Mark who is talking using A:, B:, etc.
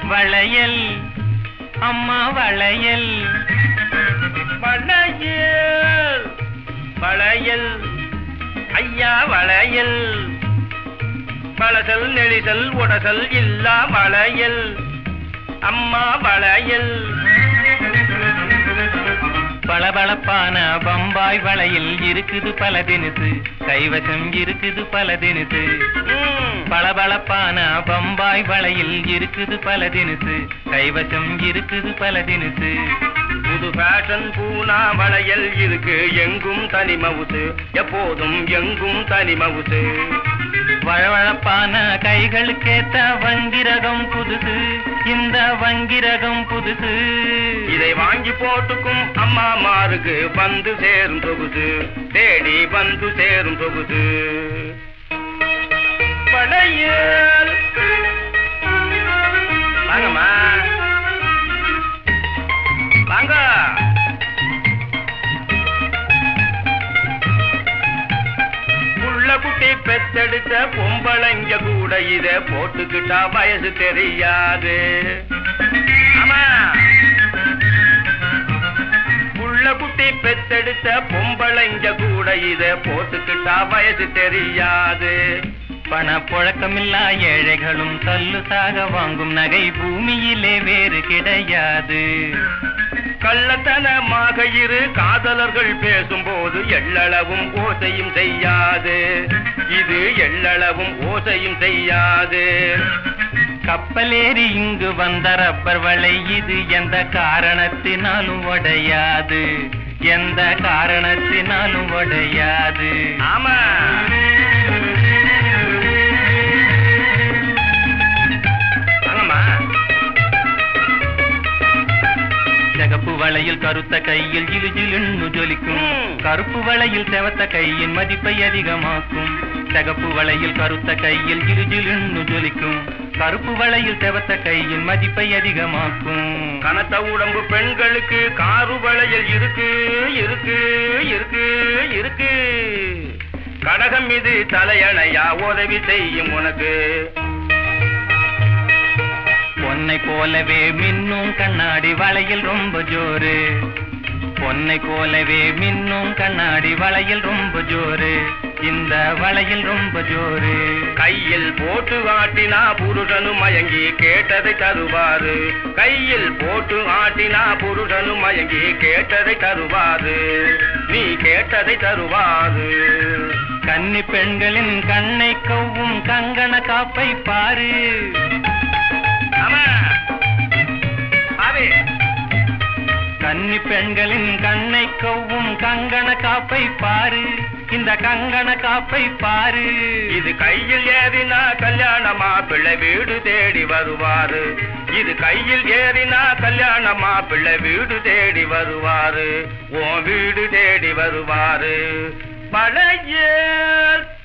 A: வளையல் அம்மா வளையல்
B: வளையல் வளையல் ஐயா வளையல் வளசல் நெளிசல் உடசல் இல்லா வளையல் அம்மா வளையல்
A: பளபளப்பான பம்பாய் வளையல் இருக்குது பல தினுசு கைவசம் இருக்குது பல தினுசு
B: ம்,
A: பளபளப்பான பம்பாய் வளையல் இருக்குது பல தினுசு கைவசம் இருக்குது பல தினுசு
B: புது ஃபேஷன் பூனா வளையல் இருக்கு எங்கும் தனி மவுசு எப்போதும் எங்கும் தனி மவுசு
A: வழவழப்பான கைகளுக்கேத்த வங்கிரகம் புதுசு இந்த வங்கிரகம் புதுசு
B: இதை வாங்கி போட்டுக்கும் அம்மா மாருக்கு வந்து சேரும் சொகுசு தேடி வந்து சேரும் சொகுசு வளையல் வாங்கம்மா வாங்க புள்ள குட்டி பெத்தெடுத்த பொம்பளைங்க கூட இத போட்டுக்கிட்டா வயசு தெரியாது ஆமா புள்ள குட்டி பெத்தெடுத்த பொம்பளைங்க கூட இத போட்டுக்கிட்டா வயசு தெரியாது
A: பணப்புழக்கமில்லா ஏழைகளும் தல்லுசாக வாங்கும் நகை பூமியிலே வேறு கிடையாது
B: கள்ளத்தனமாக இரு காதலர்கள் பேசும்போது எள்ளளவும் ஓசையும் செய்யாது இது எள்ளளவும் ஓசையும் செய்யாது
A: கப்பலேறி இங்கு வந்த ரப்பர் வளை இது எந்த காரணத்தினாலும் உடையாது எந்த காரணத்தினாலும் உடையாது
B: ஆமா வாங்கம்மா
A: சிகப்பு வளையில் கருத்த கையில் ஜிலு ஜிலுன்னு ஜொலிக்கும்
B: ம்.
A: கருப்பு வளையில் செவத்த கையின் மதிப்பை அதிகமாக்கும் சிகப்பு வளையில் கருத்த கையில் ஜிலு ஜிலுன்னு ஜொலிக்கும் கருப்பு வளையில் செவத்த கையின் மதிப்பை அதிகமாக்கும்
B: கனத்த உடம்பு பெண்களுக்கு காரு வளையல் இருக்கு இருக்கு இருக்கு இருக்கு கடகம் இது தலையணையா உதவி செய்யும் உனக்கு
A: பொன்னை போலவே மின்னும் கண்ணாடி வளையல் ரொம்ப ஜோரு பொன்னை போலவே மின்னும் கண்ணாடி வளையல் ரொம்ப ஜோரு இந்த வளையல் ரொம்ப ஜோரு
B: கையில் போட்டு ஆட்டினா புருஷனும் மயங்கி கேட்டதை தருவாரு கையில் போட்டு ஆட்டினா புருஷனும் மயங்கி கேட்டதை தருவாரு நீ கேட்டதை தருவாரு
A: கன்னி பெண்களின் கண்ணை கவ்வும் கங்கண காப்பை பாரு
B: ஆமா ஆவே
A: கன்னி பெண்களின் கண்ணை கவ்வும் கங்கண காப்பை பாரு இந்த கங்கண காப்பை பாரு
B: இது கையில் ஏறினா கல்யாணமா பிள்ளை வீடு தேடி வருவாரு இது கையில் ஏறினா கல்யாணமா பிள்ளை வீடு தேடி வருவாரு உன் வீடு தேடி வருவாரு மழையில்